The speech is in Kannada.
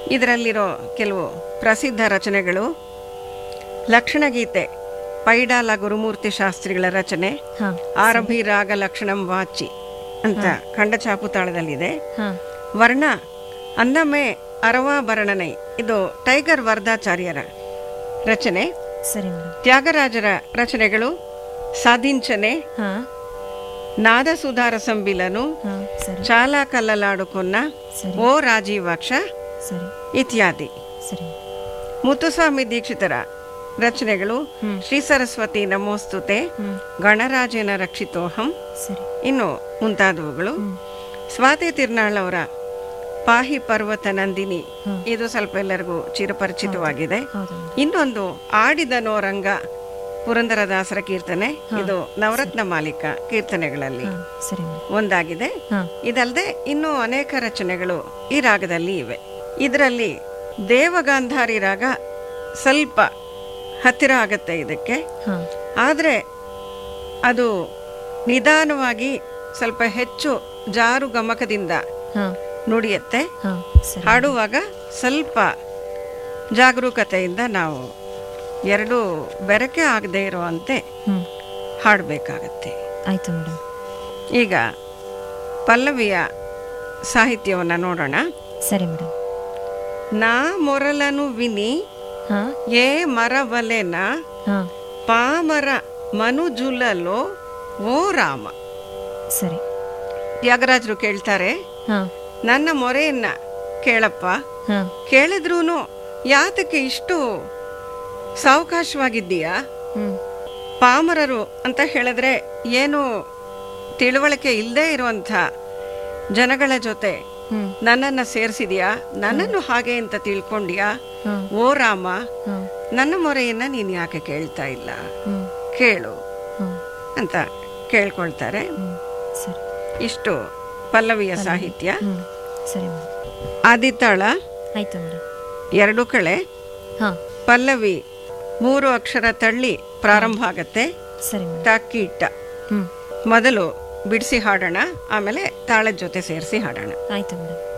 ಇದರಲ್ಲಿರೋ ಕೆಲವು ಪ್ರಸಿದ್ಧ ರಚನೆಗಳು ಲಕ್ಷಣಗೀತೆ ಪೈಡಾಲ ಗುರುಮೂರ್ತಿ ಶಾಸ್ತ್ರಿಗಳ ರಚನೆ ಹಾ ಆರಭಿ ರಾಗ ಲಕ್ಷಣಂ ವಾಚಿ ಅಂತ ಖಂಡಚಾಪು ತಾಳದಲ್ಲಿದೆ ಹಾ ವರ್ಣ ಅನ್ನಮೆ ಅರವಾಭರಣನೈ ಇದು ಟೈಗರ್ ವರ್ಧಾಚಾರ್ಯರ ರಚನೆ ಸರಿ ಮೇಡಮ್ ತ್ಯಾಗರಾಜರ ರಚನೆಗಳು ಸಾಧಿಂಚನೆ ಹಾ ನಾದ ಸುಧಾರ ಸಂಬಿಲನು ಹಾ ಸರಿ ಚಾಲ ಕಲ್ಲಲಾಡುಕೊನ್ನ ಸರಿ ಓ ರಾಜೀವಾಕ್ಷ ಸರಿ ಇತ್ಯಾದಿ ಸರಿ ಮುತ್ತುಸ್ವಾಮಿ ದೀಕ್ಷಿತರ ರಚನೆಗಳು ಹ್ಮ್. ಶ್ರೀ ಸರಸ್ವತಿ ನಮೋಸ್ತುತೆ ಹ್ಮ್ ಗಣರಾಜೇನ ರಕ್ಷಿತೋಹಂ ಸರಿ ಇನ್ನು ಮುಂತಾದವುಗಳು ಹ್ಮ್ ಸ್ವಾತಿ ತಿರ್ನಾಳ್ ಅವರ ಪಾಹಿ ಪರ್ವತ ನಂದಿನಿ ಹ್ಮ್. ಇದು ಸ್ವಲ್ಪ ಎಲ್ಲರಿಗೂ ಚಿರಪರಿಚಿತವಾಗಿದೆ ಹೌದು ಮೇಡಮ್ ಇನ್ನೊಂದು ಆಡಿದನೋ ರಂಗ ಪುರಂದರದಾಸರ ಕೀರ್ತನೆ ಇದು ನವರತ್ನ ಮಾಲಿಕ ಕೀರ್ತನೆಗಳಲ್ಲಿ ಹಾ ಸರಿ ಮೇಡಮ್ ಒಂದಾಗಿದೆ ಹಾ ಇದಲ್ಲದೆ ಇನ್ನೂ ಅನೇಕ ರಚನೆಗಳು ಈ ರಾಗದಲ್ಲಿ ಇವೆ ಇದರಲ್ಲಿ ದೇವಗಾಂಧಾರಿ ರಾಗ ಸ್ವಲ್ಪ ಹತ್ತಿರ ಆಗತ್ತೆ ಇದಕ್ಕೆ ಹಾ ಆದರೆ ಅದು ನಿಧಾನವಾಗಿ ಸ್ವಲ್ಪ ಹೆಚ್ಚು ಜಾರು ಗಮಕದಿಂದ ಹಾ ನುಡಿಯುತ್ತೆ ಹಾ ಸರಿ ಹಾಡುವಾಗ ಸ್ವಲ್ಪ ಜಾಗರೂಕತೆಯಿಂದ ನಾವು ಎರಡೂ ಬೆರಕೆ ಆಗದೆ ಇರುವಂತೆ ಹ್ಮ್ ಹಾಡಬೇಕಾಗತ್ತೆ ಆಯ್ತು ಮೇಡಮ್ ಈಗ ಪಲ್ಲವಿಯ ಸಾಹಿತ್ಯವನ್ನು ನೋಡೋಣ ಸರಿ ಮೇಡಮ್ ನಾ ಮೊರಲನು ವಿನಿ ಹಾ ಏ ಮರವಲೆನ ಹಾ ಪಾಮರ ಮನುಜುಲಲೋ ಓ ರಾಮ ಸರಿ ತ್ಯಾಗರಾಜರು ಕೇಳ್ತಾರೆ ಹಾ ನನ್ನ ಮೊರೆಯನ್ನ ಕೇಳಪ್ಪ ಹಾ ಕೇಳಿದ್ರೂ ಯಾತಕ್ಕೆ ಇಷ್ಟು ಸಾವಕಾಶವಾಗಿದ್ದೀಯಾ ಹ್ಮ್ ಪಾಮರರು ಅಂತ ಹೇಳಿದ್ರೆ ಏನು ತಿಳುವಳಿಕೆ ಇಲ್ಲದೆ ಇರುವಂಥ ಜನಗಳ ಜೊತೆ ಹ್ಮ್ ನನ್ನನ್ನು ಸೇರಿಸಿದ್ಯಾ ನನ್ನನ್ನು ಹಾಗೆ ಅಂತ ತಿಳ್ಕೊಂಡ್ಯಾ ಹಾ ಓ ರಾಮ ಹಾ ನನ್ನ ಮೊರೆಯನ್ನ ನೀನು ಯಾಕೆ ಕೇಳ್ತಾ ಇಲ್ಲ ಹ್ಮ್ ಕೇಳು ಹಾ ಅಂತ ಕೇಳ್ಕೊಳ್ತಾರೆ ಹ್ಮ್ ಸರಿ ಇಷ್ಟು ಪಲ್ಲವಿಯ ಸಾಹಿತ್ಯ ಹ್ಮ್ ಸರಿ ಮೇಡಮ್ ಆದಿತಾಳ ಆಯ್ತು ಮೇಡಮ್ ಎರಡು ಕಳೆ ಹಾ ಪಲ್ಲವಿ ಮೂರು ಅಕ್ಷರ ತಳ್ಳಿ ಪ್ರಾರಂಭ ಆಗತ್ತೆ ಸರಿ ಮೇಡಮ್ ತಾಕೀಟ ಹ್ಮ್ ಮೊದಲು ಬಿಡಿಸಿ ಹಾಡೋಣ ಆಮೇಲೆ ತಾಳದ ಜೊತೆ ಸೇರಿಸಿ ಹಾಡೋಣ ಆಯ್ತು ಮೇಡಮ್